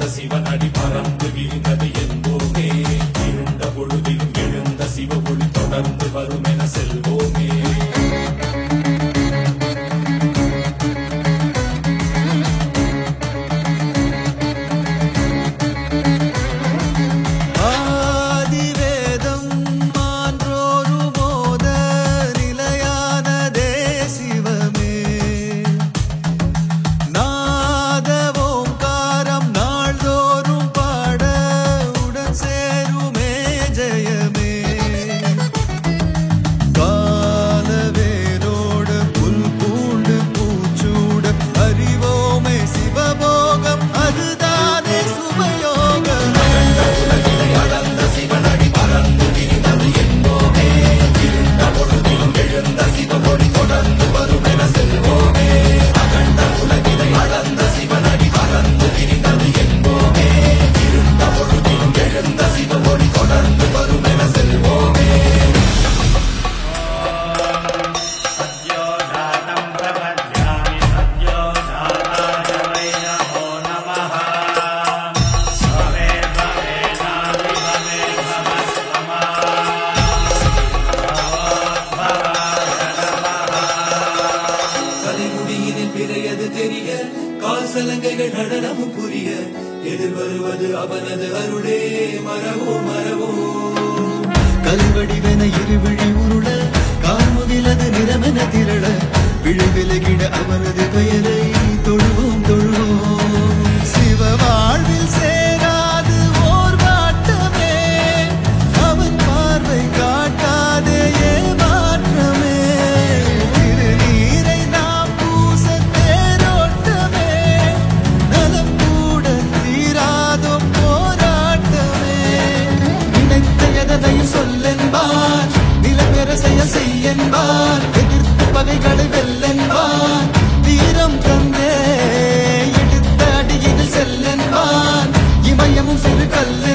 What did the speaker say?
சிவன் அடி பறந்து விரிந்தது என்போமே இருண்ட பொழுதிலும் எழுந்த சிவ ஒளி தொடர்ந்து வரும் என செல்வோமே ஆதிவேதம் மான்றோரு போத நிலையானதே சிவமே நாத ஓங்காரம் நாள்தோறும் பாட உடன் சேருமே ஜெயமே காலவேரோடு புல் பூண்டு பூச்சூட அறிவோமே சிவபோகம் அதுதானே சுபயோகம் सद्योजातं प्रपद्यामि सद्योजाताय वै नमो नमः स्वमे भवेनामि भवे भवस्वमा தலைமுடியினில் பிறையது தெரிய கால் சலங்கைகள் நடனமும் புரிய எதிர் வருவது அவனது அருளே மரவோ மரவோ கல்வடிவென இருவிழி உருள கார்முகிலது நிறமென திரள விழி விலகிட அவனது பெயரை தொழுவோம் தொழுவோம் சிவ வாழ்வில் சேராது ஓர் வாட்டமே அவன் பார்வை காட்டாதே ஏமாற்றமே திருநீரை நாம் பூச தேரோட்டமே நலம் கூட தீராதோ போராட்டமே நினைத்த எதனையும் சொல்லென்பான் நிலப்பெற செயல் செய்யென்பான் எதிர்த்து பகைகளை வெல்லென்பான் வீரம் தந்தே எடுத்த அடியில் செல்லென்பான் இமயமும் சிறு கல்ல